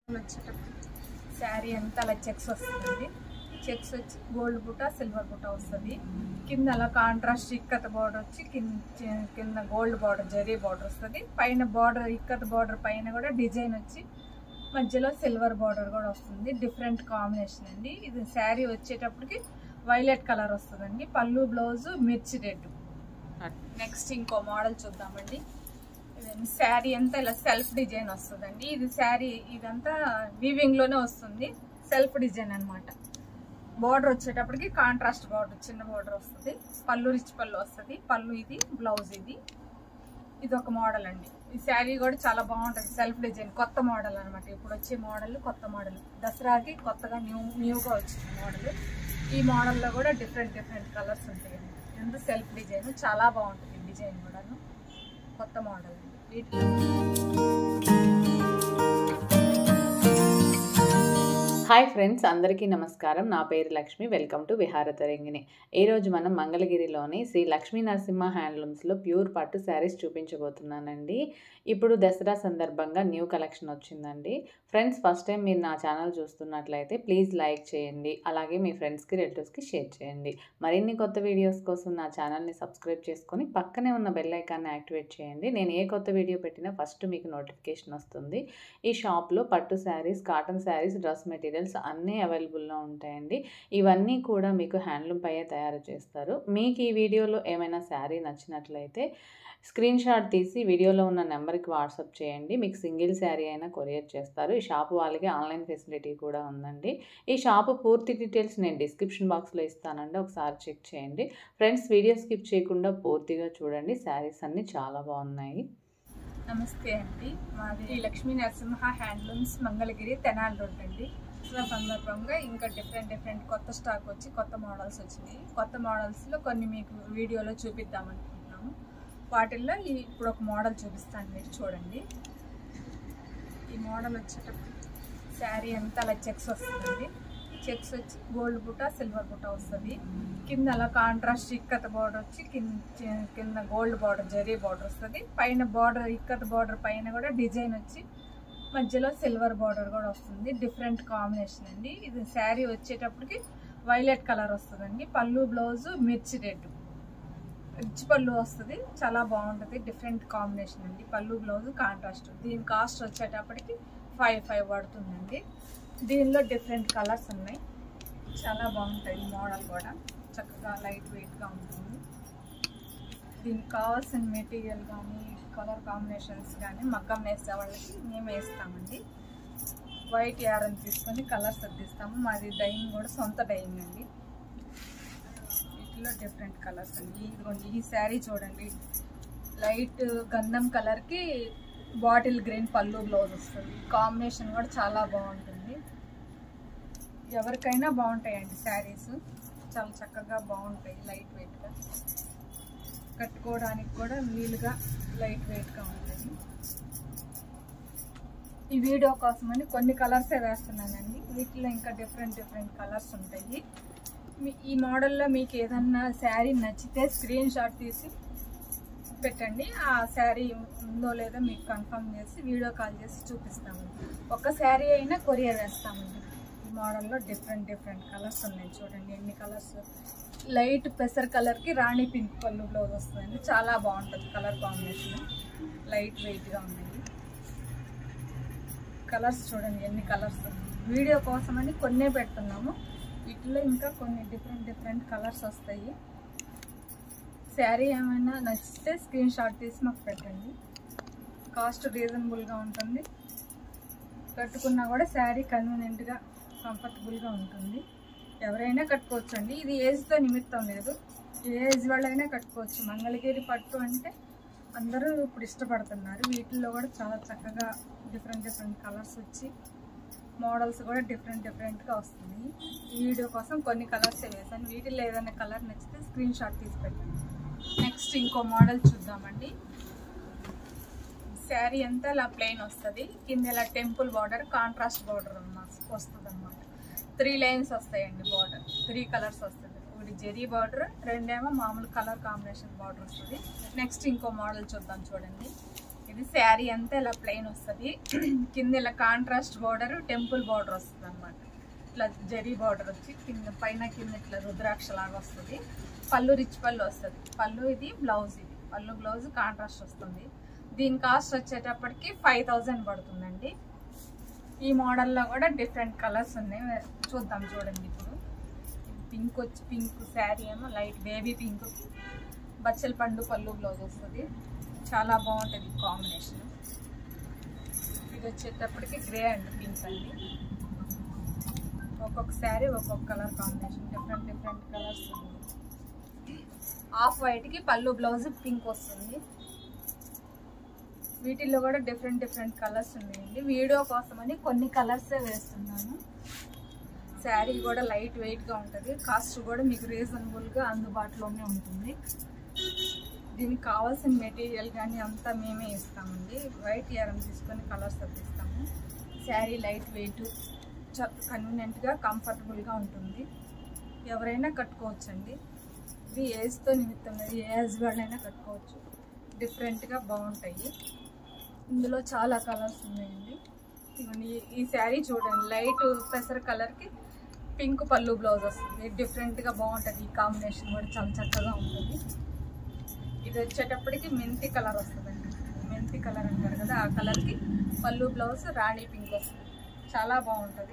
వచ్చేటప్పుడు శారీ అంతా అలా చెక్స్ వస్తుంది చెక్స్ వచ్చి గోల్డ్ బుట్ట సిల్వర్ బుట్ట వస్తుంది కింద అలా కాంట్రాస్ట్ ఇక్కత బార్డర్ వచ్చి కింద కింద గోల్డ్ బార్డర్ జరీ బార్డర్ వస్తుంది పైన బార్డర్ ఇక్కత బార్డర్ పైన కూడా డిజైన్ వచ్చి మధ్యలో సిల్వర్ బార్డర్ కూడా వస్తుంది డిఫరెంట్ కాంబినేషన్ అండి ఇది శారీ వచ్చేటప్పటికి వైలెట్ కలర్ వస్తుందండి పళ్ళు బ్లౌజ్ మిర్చి రెడ్ నెక్స్ట్ ఇంకో మోడల్ చూద్దామండి ఇదండి శారీ అంతా ఇలా సెల్ఫ్ డిజైన్ వస్తుందండి ఇది శారీ ఇదంతా వీవింగ్ లోనే వస్తుంది సెల్ఫ్ డిజైన్ అన్నమాట బార్డర్ వచ్చేటప్పటికి కాంట్రాస్ట్ బార్డర్ చిన్న బార్డర్ వస్తుంది పళ్ళు రిచ్ పళ్ళు వస్తుంది పళ్ళు ఇది బ్లౌజ్ ఇది ఇది ఒక మోడల్ అండి ఈ శారీ కూడా చాలా బాగుంటుంది సెల్ఫ్ డిజైన్ కొత్త మోడల్ అన్నమాట ఇప్పుడు వచ్చే మోడల్ కొత్త మోడల్ దసరాకి కొత్తగా న్యూ న్యూగా వచ్చిన మోడల్ ఈ మోడల్లో కూడా డిఫరెంట్ డిఫరెంట్ కలర్స్ ఉంటాయండి ఎంత సెల్ఫ్ డిజైన్ చాలా బాగుంటుంది డిజైన్ కూడాను కొత్త మోడల్ అండి వీటిలో హాయ్ ఫ్రెండ్స్ అందరికీ నమస్కారం నా పేరు లక్ష్మి వెల్కమ్ టు విహారతరంగిణి ఈరోజు మనం మంగళగిరిలోని శ్రీ లక్ష్మీ నరసింహ హ్యాండ్లూమ్స్లో ప్యూర్ పట్టు శారీస్ చూపించబోతున్నానండి ఇప్పుడు దసరా సందర్భంగా న్యూ కలెక్షన్ వచ్చిందండి ఫ్రెండ్స్ ఫస్ట్ టైం మీరు నా ఛానల్ చూస్తున్నట్లయితే ప్లీజ్ లైక్ చేయండి అలాగే మీ ఫ్రెండ్స్కి రిలేటివ్స్కి షేర్ చేయండి మరిన్ని కొత్త వీడియోస్ కోసం నా ఛానల్ని సబ్స్క్రైబ్ చేసుకొని పక్కనే ఉన్న బెల్ ఐకాన్ని యాక్టివేట్ చేయండి నేను ఏ కొత్త వీడియో పెట్టినా ఫస్ట్ మీకు నోటిఫికేషన్ వస్తుంది ఈ షాప్లో పట్టు saris cotton saris dress materials అన్నీ అవైలబుల్లో ఉంటాయండి ఇవన్నీ కూడా మీకు హ్యాండ్లూమ్ పైయే తయారు చేస్తారు మీకు ఈ వీడియోలో ఏమైనా శారీ నచ్చినట్లయితే స్క్రీన్ షాట్ తీసి వీడియోలో ఉన్న నెంబర్కి వాట్సాప్ చేయండి మీకు సింగిల్ శారీ అయినా కొరియర్ చేస్తారు ఈ షాపు వాళ్ళకి ఆన్లైన్ ఫెసిలిటీ కూడా ఉందండి ఈ షాపు పూర్తి డీటెయిల్స్ నేను డిస్క్రిప్షన్ బాక్స్లో ఇస్తానండి ఒకసారి చెక్ చేయండి ఫ్రెండ్స్ వీడియో స్కిప్ చేయకుండా పూర్తిగా చూడండి శారీస్ అన్నీ చాలా బాగున్నాయి నమస్తే అండి మాది లక్ష్మీ నరసింహ హ్యాండ్లూమ్స్ మంగళగిరి తెనాలి రోడ్ అండి దసరా సందర్భంగా ఇంకా డిఫరెంట్ డిఫరెంట్ కొత్త స్టాక్ వచ్చి కొత్త మోడల్స్ వచ్చినాయి కొత్త మోడల్స్లో కొన్ని మీకు వీడియోలో చూపిద్దాం అనుకుంటున్నాము వాటిల్లో ఈ ఇప్పుడు ఒక మోడల్ చూపిస్తాను మీరు చూడండి ఈ మోడల్ వచ్చేటప్పుడు శారీ అంతా అలా చెక్స్ వస్తుందండి చెక్స్ వచ్చి గోల్డ్ బుట్ట సిల్వర్ బుట్ట వస్తుంది కింద అలా కాంట్రాస్ట్ ఇక్కత బార్డర్ వచ్చి కింద కింద గోల్డ్ బార్డర్ జరీ బార్డర్ వస్తుంది పైన బార్డర్ ఇక్కత బార్డర్ పైన కూడా డిజైన్ వచ్చి మధ్యలో సిల్వర్ బార్డర్ కూడా వస్తుంది డిఫరెంట్ కాంబినేషన్ అండి ఇది శారీ వచ్చేటప్పటికి వైలెట్ కలర్ వస్తుందండి పళ్ళు బ్లౌజ్ మిర్చి రెడ్ రిచ్ పళ్ళు వస్తుంది చాలా బాగుంటుంది డిఫరెంట్ కాంబినేషన్ అండి పళ్ళు బ్లౌజ్ కాంట్రాస్ట్ దీని కాస్ట్ వచ్చేటప్పటికి ఫైవ్ ఫైవ్ పడుతుందండి దీనిలో డిఫరెంట్ కలర్స్ ఉన్నాయి చాలా బాగుంటుంది మోడల్ కూడా చక్కగా లైట్ వెయిట్గా ఉంటుంది దీనికి కావాల్సిన మెటీరియల్ కానీ కలర్ కాంబినేషన్స్ కానీ మగ్గం వేసే వాళ్ళకి మేము వేస్తామండి వైట్ యారన్ తీసుకొని కలర్స్ అద్దిస్తాము మాది డైయింగ్ కూడా సొంత డైయింగ్ అండి వీటిలో డిఫరెంట్ కలర్స్ అండి ఇదిగోండి ఈ శారీ చూడండి లైట్ గంధం కలర్కి బాటిల్ గ్రీన్ పళ్ళు బ్లౌజ్ వస్తుంది కాంబినేషన్ కూడా చాలా బాగుంటుంది ఎవరికైనా బాగుంటాయండి శారీస్ చాలా చక్కగా బాగుంటాయి లైట్ వెయిట్గా కట్టుకోవడానికి కూడా వీలుగా లైట్ వెయిట్గా ఉంటుంది ఈ వీడియో కోసమని కొన్ని కలర్సే వేస్తున్నానండి వీటిలో ఇంకా డిఫరెంట్ డిఫరెంట్ కలర్స్ ఉంటాయి మీ ఈ మోడల్లో మీకు ఏదన్నా శారీ నచ్చితే స్క్రీన్ షాట్ తీసి పెట్టండి ఆ శారీ ఉందో లేదో మీకు కన్ఫర్మ్ చేసి వీడియో కాల్ చేసి చూపిస్తామండి ఒక శారీ అయినా కొరియర్ వేస్తామండి ఈ మోడల్లో డిఫరెంట్ డిఫరెంట్ కలర్స్ ఉన్నాయి చూడండి ఎన్ని కలర్స్ లైట్ పెసర్ కలర్కి రాణి పింక్ పళ్ళు బ్లౌజ్ వస్తుందండి చాలా బాగుంటుంది కలర్ కాంబినేషన్ లైట్ వెయిట్గా ఉన్నాయి కలర్స్ చూడండి ఎన్ని కలర్స్ వీడియో కోసమని కొన్నే పెడుతున్నాము వీటిలో ఇంకా కొన్ని డిఫరెంట్ డిఫరెంట్ కలర్స్ వస్తాయి శారీ ఏమైనా నచ్చితే స్క్రీన్ షాట్ తీసి మాకు పెట్టండి కాస్ట్ రీజనబుల్గా ఉంటుంది కట్టుకున్నా కూడా శారీ కన్వీనియంట్గా కంఫర్టబుల్గా ఉంటుంది ఎవరైనా కట్టుకోవచ్చు అండి ఇది ఏజ్తో నిమిత్తం లేదు ఏ ఏజ్ వాళ్ళైనా కట్టుకోవచ్చు మంగళగిరి పట్టు అంటే అందరూ ఇప్పుడు ఇష్టపడుతున్నారు వీటిల్లో కూడా చాలా చక్కగా డిఫరెంట్ డిఫరెంట్ కలర్స్ వచ్చి మోడల్స్ కూడా డిఫరెంట్ డిఫరెంట్గా వస్తుంది ఈ వీడియో కోసం కొన్ని కలర్స్ వేసాను వీటిల్లో ఏదైనా కలర్ నచ్చితే స్క్రీన్ షాట్ తీసి పెట్టండి నెక్స్ట్ ఇంకో మోడల్ చూద్దామండి శారీ అంతా ఇలా ప్లెయిన్ వస్తుంది కింద ఇలా టెంపుల్ బార్డర్ కాంట్రాస్ట్ బార్డర్ వస్తుంది అనమాట త్రీ లైన్స్ వస్తాయండి బార్డర్ త్రీ కలర్స్ వస్తుంది ఒకటి జెరీ బార్డర్ రెండేమో మామూలు కలర్ కాంబినేషన్ బార్డర్ వస్తుంది నెక్స్ట్ ఇంకో మోడల్ చూద్దాం చూడండి ఇది ఇది శారీ అంతా ఇలా ప్లెయిన్ వస్తుంది కింద ఇలా కాంట్రాస్ట్ బార్డర్ టెంపుల్ బార్డర్ వస్తుంది అనమాట ఇట్లా జరీ బార్డర్ వచ్చి కింద పైన కింద ఇట్లా రుద్రాక్ష లాగా వస్తుంది పళ్ళు రిచ్ పళ్ళు వస్తుంది పళ్ళు ఇది బ్లౌజ్ ఇది పళ్ళు బ్లౌజ్ కాంట్రాస్ట్ వస్తుంది దీని కాస్ట్ వచ్చేటప్పటికి ఫైవ్ థౌజండ్ పడుతుందండి ఈ మోడల్లో కూడా డిఫరెంట్ కలర్స్ ఉన్నాయి చూద్దాం చూడండి ఇప్పుడు పింక్ వచ్చి పింక్ శారీ ఏమో లైట్ బేబీ పింక్ బచ్చల పండు పళ్ళు బ్లౌజ్ వస్తుంది చాలా బాగుంటుంది కాంబినేషన్ ఇది వచ్చేటప్పటికి గ్రే అండ్ పింక్ అండి ఒక్కొక్క శారీ ఒక్కొక్క colour combination different different colours ఉంది ఆఫ్ వైట్కి పళ్ళు బ్లౌజ్ పింక్ వస్తుంది వీటిల్లో కూడా డిఫరెంట్ డిఫరెంట్ కలర్స్ ఉన్నాయండి వీడియో కోసమని కొన్ని కలర్సే వేస్తున్నాను శారీ కూడా లైట్ వెయిట్గా ఉంటుంది కాస్ట్ కూడా మీకు రీజనబుల్గా అందుబాటులోనే ఉంటుంది దీనికి కావాల్సిన మెటీరియల్ కానీ అంతా మేమే ఇస్తామండి వైట్ ఎరం తీసుకొని కలర్స్ తప్పిస్తాము శారీ లైట్ వెయిట్ కన్వీనియంట్గా కంఫర్టబుల్గా ఉంటుంది ఎవరైనా కట్టుకోవచ్చండి ఇది ఏజ్తో నిమిత్తం లేదు ఏ ఏజ్ వాళ్ళైనా కట్టుకోవచ్చు డిఫరెంట్గా బాగుంటాయి ఇందులో చాలా కలర్స్ ఉన్నాయండి ఇవన్నీ ఈ శారీ చూడండి లైట్ పెసర కలర్కి పింక్ పళ్ళు బ్లౌజ్ వస్తుంది డిఫరెంట్గా బాగుంటుంది ఈ కాంబినేషన్ కూడా చాలా చక్కగా ఉంటుంది ఇది వచ్చేటప్పటికి మెంతి కలర్ వస్తుందండి మెంతి కలర్ అంటారు కదా ఆ కలర్కి పళ్ళు బ్లౌజ్ రాణి పింక్ వస్తుంది చాలా బాగుంటుంది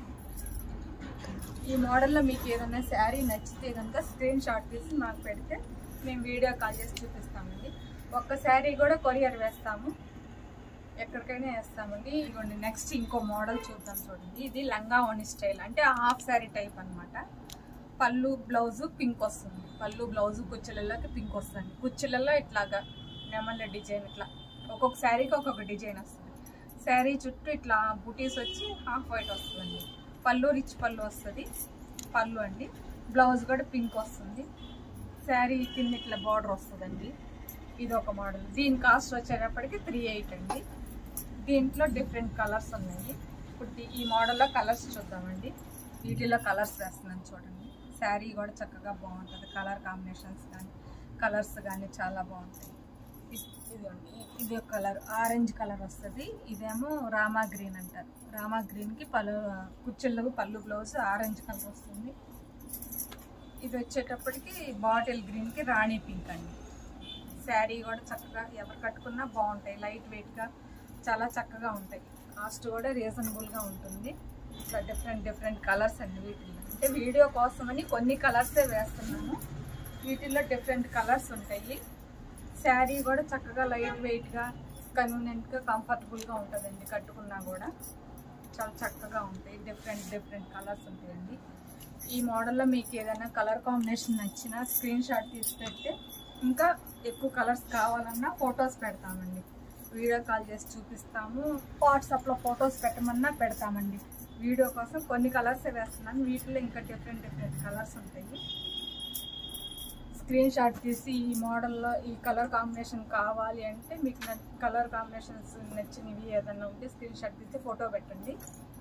ఈ మోడల్లో మీకు ఏదైనా శారీ నచ్చితే కనుక స్క్రీన్ షాట్ తీసి మాకు పెడితే మేము వీడియో కాల్ చేసి చూపిస్తామండి ఒక్క శారీ కూడా కొరియర్ వేస్తాము ఎక్కడికైనా వేస్తామండి ఇదిగోండి నెక్స్ట్ ఇంకో మోడల్ చూద్దాం చూడండి ఇది లంగా ఓని స్టైల్ అంటే హాఫ్ శారీ టైప్ అన్నమాట పళ్ళు బ్లౌజు పింక్ వస్తుంది పళ్ళు బ్లౌజు కుచ్చెలలోకి పింక్ వస్తుంది కుచ్చెలలో ఇట్లాగా నెమళ్ళ డిజైన్ ఇట్లా ఒక్కొక్క శారీకి ఒక్కొక్క డిజైన్ వస్తుంది శారీ చుట్టూ ఇట్లా బుటీస్ వచ్చి హాఫ్ వైట్ వస్తుందండి పళ్ళు రిచ్ పళ్ళు వస్తుంది పళ్ళు అండి బ్లౌజ్ కూడా పింక్ వస్తుంది శారీ కింద ఇట్లా బార్డర్ వస్తుందండి ఇది ఒక మోడల్ దీని కాస్ట్ వచ్చేటప్పటికి త్రీ ఎయిట్ అండి దీంట్లో డిఫరెంట్ కలర్స్ ఉన్నాయి ఇప్పుడు దీ- ఈ మోడల్లో కలర్స్ చూద్దామండి వీటిలో కలర్స్ వేస్తున్నాను చూడండి శారీ కూడా చక్కగా బాగుంటుంది కలర్ కాంబినేషన్స్ కానీ కలర్స్ కానీ చాలా బాగుంటాయి ఇ- ఇదిగోండి ఇది ఒక కలర్ ఆరెంజ్ కలర్ వస్తుంది ఇదేమో రామా గ్రీన్ అంటారు రామా గ్రీన్కి పలు కుచ్చిళ్ళకు పళ్ళు బ్లౌజ్ ఆరెంజ్ కలర్ వస్తుంది ఇది వచ్చేటప్పటికి బాటిల్ గ్రీన్కి రాణి పింక్ అండి శారీ కూడా చక్కగా ఎవరు కట్టుకున్నా బాగుంటాయి లైట్ వెయిట్గా చాలా చక్కగా ఉంటాయి కాస్ట్ కూడా రీజనబుల్గా ఉంటుంది ఇట్లా డిఫరెంట్ డిఫరెంట్ కలర్స్ అండి వీటిల్లో అంటే వీడియో కోసమని కొన్ని కలర్సే వేస్తున్నాము వీటిల్లో డిఫరెంట్ కలర్స్ ఉంటాయి శారీ కూడా చక్కగా లైట్ వెయిట్గా కన్వీనియంట్గా కంఫర్టబుల్గా ఉంటుందండి కట్టుకున్నా కూడా చాలా చక్కగా ఉంటాయి డిఫరెంట్ డిఫరెంట్ కలర్స్ ఉంటాయండి ఈ మోడల్లో మీకు ఏదైనా కలర్ కాంబినేషన్ నచ్చినా స్క్రీన్ షాట్ తీసి పెడితే ఇంకా ఎక్కువ కలర్స్ కావాలన్నా ఫొటోస్ పెడతామండి వీడియో కాల్ చేసి చూపిస్తాము వాట్సాప్లో ఫొటోస్ పెట్టమన్నా పెడతామండి వీడియో కోసం కొన్ని కలర్స్ వేస్తున్నాను వీటిలో ఇంకా డిఫరెంట్ డిఫరెంట్ కలర్స్ ఉంటాయి స్క్రీన్ షాట్ తీసి ఈ మోడల్లో ఈ కలర్ కాంబినేషన్ కావాలి అంటే మీకు కలర్ కాంబినేషన్స్ నచ్చినవి ఏదైనా ఉంటే స్క్రీన్ షాట్ తీసి ఫోటో పెట్టండి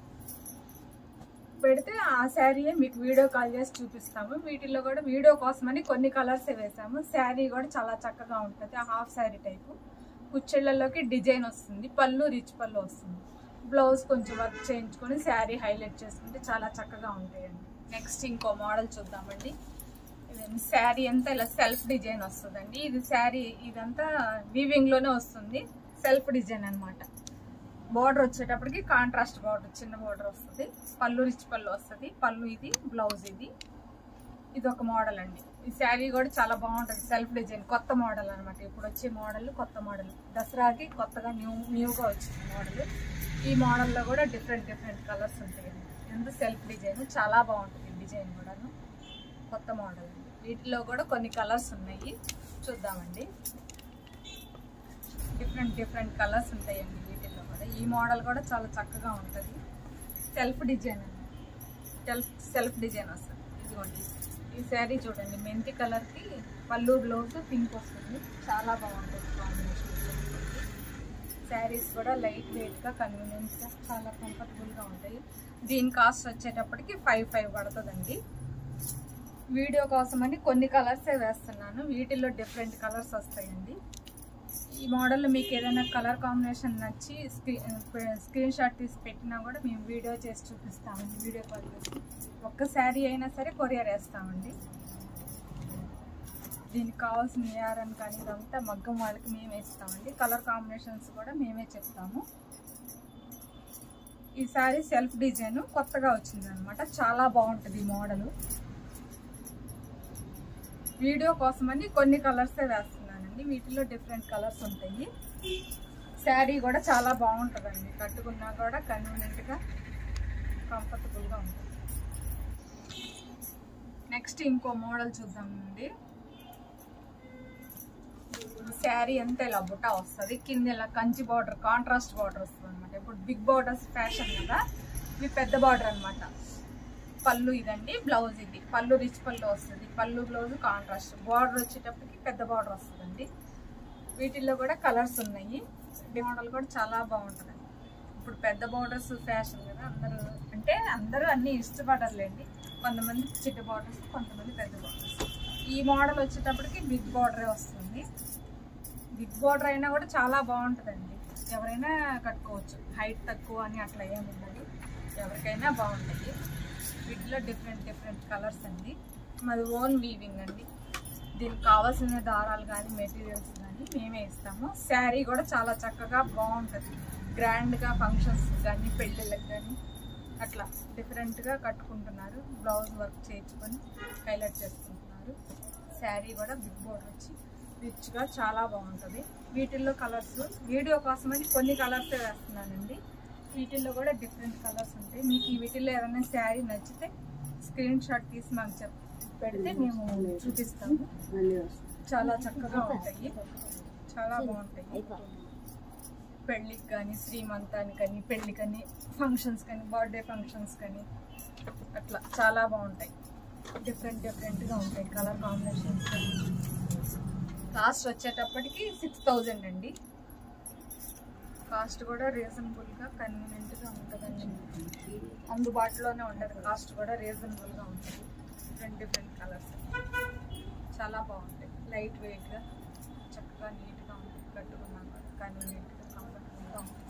పెడితే ఆ శారీయే మీకు వీడియో కాల్ చేసి చూపిస్తాము వీటిల్లో కూడా వీడియో కోసమని కొన్ని కలర్సే వేసాము శారీ కూడా చాలా చక్కగా ఉంటుంది ఆ హాఫ్ శారీ టైపు కుచ్చెళ్ళలోకి డిజైన్ వస్తుంది పళ్ళు రిచ్ పళ్ళు వస్తుంది బ్లౌజ్ కొంచెం వర్క్ చేయించుకొని శారీ హైలైట్ చేసుకుంటే చాలా చక్కగా ఉంటాయండి నెక్స్ట్ ఇంకో మోడల్ చూద్దామండి ఇదండి శారీ అంతా ఇలా సెల్ఫ్ డిజైన్ వస్తుందండి ఇది శారీ ఇదంతా వీవింగ్ లోనే వస్తుంది సెల్ఫ్ డిజైన్ అన్నమాట బార్డర్ వచ్చేటప్పటికి కాంట్రాస్ట్ బార్డర్ చిన్న బార్డర్ వస్తుంది పళ్ళు రిచ్ పళ్ళు వస్తుంది పళ్ళు ఇది బ్లౌజ్ ఇది ఇది ఒక మోడల్ అండి ఈ శారీ కూడా చాలా బాగుంటుంది సెల్ఫ్ డిజైన్ కొత్త మోడల్ అన్నమాట ఇప్పుడు వచ్చే మోడల్ కొత్త మోడల్ దసరాకి కొత్తగా న్యూ న్యూగా వచ్చింది మోడల్ ఈ మోడల్లో కూడా డిఫరెంట్ డిఫరెంట్ కలర్స్ ఉంటాయండి ఎంత సెల్ఫ్ డిజైన్ చాలా బాగుంటుంది డిజైన్ కూడాను కొత్త మోడల్ అండి వీటిలో కూడా కొన్ని కలర్స్ ఉన్నాయి చూద్దామండి డిఫరెంట్ డిఫరెంట్ కలర్స్ ఉంటాయండి వీటిల్లో కూడా ఈ మోడల్ కూడా చాలా చక్కగా ఉంటుంది సెల్ఫ్ డిజైన్ అండి సెల్ఫ్ సెల్ఫ్ డిజైన్ వస్తుంది ఇదిగోండి ఈ శారీ చూడండి మెంతి కలర్కి పళ్ళు బ్లౌజ్ పింక్ వస్తుంది చాలా బాగుంటుంది కాంబినేషన్ శారీస్ కూడా లైట్ వెయిట్గా కన్వీనియన్స్గా చాలా కంఫర్టబుల్గా ఉంటాయి దీని కాస్ట్ వచ్చేటప్పటికి ఫైవ్ ఫైవ్ పడుతుందండి వీడియో కోసమని కొన్ని కలర్సే వేస్తున్నాను వీటిల్లో డిఫరెంట్ కలర్స్ వస్తాయండి ఈ మోడల్లో మీకు ఏదైనా కలర్ కాంబినేషన్ నచ్చి స్క్రీన్ స్క్రీన్ షాట్ తీసి పెట్టినా కూడా మేము వీడియో చేసి చూపిస్తామండి వీడియో కాల్ చేసి ఒక్క శారీ అయినా సరే కొరియర్ వేస్తామండి దీనికి కావాల్సిన ఏఆర్ఎన్ కానీ ఇదంతా మగ్గం వాళ్ళకి మేమే ఇస్తామండి కలర్ కాంబినేషన్స్ కూడా మేమే చెప్తాము ఈ శారీ సెల్ఫ్ డిజైన్ కొత్తగా వచ్చింది అనమాట చాలా బాగుంటుంది ఈ మోడలు వీడియో కోసమని కొన్ని కలర్సే వేస్తున్నానండి వీటిలో డిఫరెంట్ కలర్స్ ఉంటాయి శారీ కూడా చాలా బాగుంటుందండి కట్టుకున్నా కూడా కన్వీనియంట్గా కంఫర్టబుల్గా ఉంటుంది నెక్స్ట్ ఇంకో మోడల్ చూద్దామండి శారీ అంతా ఇలా బుట్ట వస్తుంది కింద ఇలా కంచి బార్డర్ కాంట్రాస్ట్ బార్డర్ వస్తుంది అనమాట ఇప్పుడు బిగ్ బార్డర్స్ ఫ్యాషన్ కదా ఇవి పెద్ద బార్డర్ అనమాట పళ్ళు ఇదండి బ్లౌజ్ ఇది పళ్ళు రిచ్ పళ్ళు వస్తుంది పళ్ళు బ్లౌజ్ కాంట్రాస్ట్ బార్డర్ వచ్చేటప్పటికి పెద్ద బార్డర్ వస్తుందండి వీటిల్లో కూడా కలర్స్ ఉన్నాయి మోడల్ కూడా చాలా బాగుంటుంది ఇప్పుడు పెద్ద బార్డర్స్ ఫ్యాషన్ కదా అందరూ అంటే అందరూ అన్నీ ఇష్టపడర్లేండి కొంతమంది చిన్న బార్డర్స్ కొంతమంది పెద్ద బార్డర్స్ ఈ మోడల్ వచ్చేటప్పటికి బిగ్ బార్డరే వస్తుంది బిగ్ బార్డర్ అయినా కూడా చాలా బాగుంటుందండి ఎవరైనా కట్టుకోవచ్చు హైట్ తక్కువ అని అట్లా ఏమి ఉండదు ఎవరికైనా బాగుంటుంది వీటిలో డిఫరెంట్ డిఫరెంట్ కలర్స్ అండి మాది ఓన్ వీవింగ్ అండి దీనికి కావాల్సిన దారాలు కానీ మెటీరియల్స్ కానీ మేమే ఇస్తాము శారీ కూడా చాలా చక్కగా బాగుంటుంది గ్రాండ్గా ఫంక్షన్స్ కానీ పెళ్ళిళ్ళకి కానీ అట్లా డిఫరెంట్గా కట్టుకుంటున్నారు బ్లౌజ్ వర్క్ చేయించుకొని హైలైట్ చేసుకుంటున్నారు శారీ కూడా బిగ్ బోర్డర్ వచ్చి రిచ్గా చాలా బాగుంటుంది వీటిల్లో కలర్స్ వీడియో కోసమని కొన్ని కలర్స్ వేస్తున్నానండి వీటిల్లో కూడా డిఫరెంట్ కలర్స్ ఉంటాయి మీకు ఈ వీటిల్లో ఏదైనా శారీ నచ్చితే స్క్రీన్ షాట్ తీసి మాకు చెప్ పెడితే మేము చూపిస్తాము చాలా చక్కగా ఉంటాయి చాలా బాగుంటాయి పెళ్ళికి కానీ శ్రీమంతానికి కానీ పెళ్ళి కానీ ఫంక్షన్స్ కానీ బర్త్డే ఫంక్షన్స్ కానీ అట్లా చాలా బాగుంటాయి డిఫరెంట్ డిఫరెంట్గా ఉంటాయి కలర్ కాంబినేషన్స్ కాస్ట్ వచ్చేటప్పటికి సిక్స్ థౌజండ్ అండి కాస్ట్ కూడా రీజనబుల్గా కన్వీనియంట్గా ఉంటుందండి అందుబాటులోనే ఉంటుంది కాస్ట్ కూడా రీజనబుల్గా ఉంటుంది డిఫరెంట్ డిఫరెంట్ కలర్స్ చాలా బాగుంటాయి లైట్ వెయిట్గా చక్కగా నీట్గా ఉంటుంది కట్టుకున్నాం కూడా కన్వీనియంట్గా కంఫర్టబుల్గా ఉంటుంది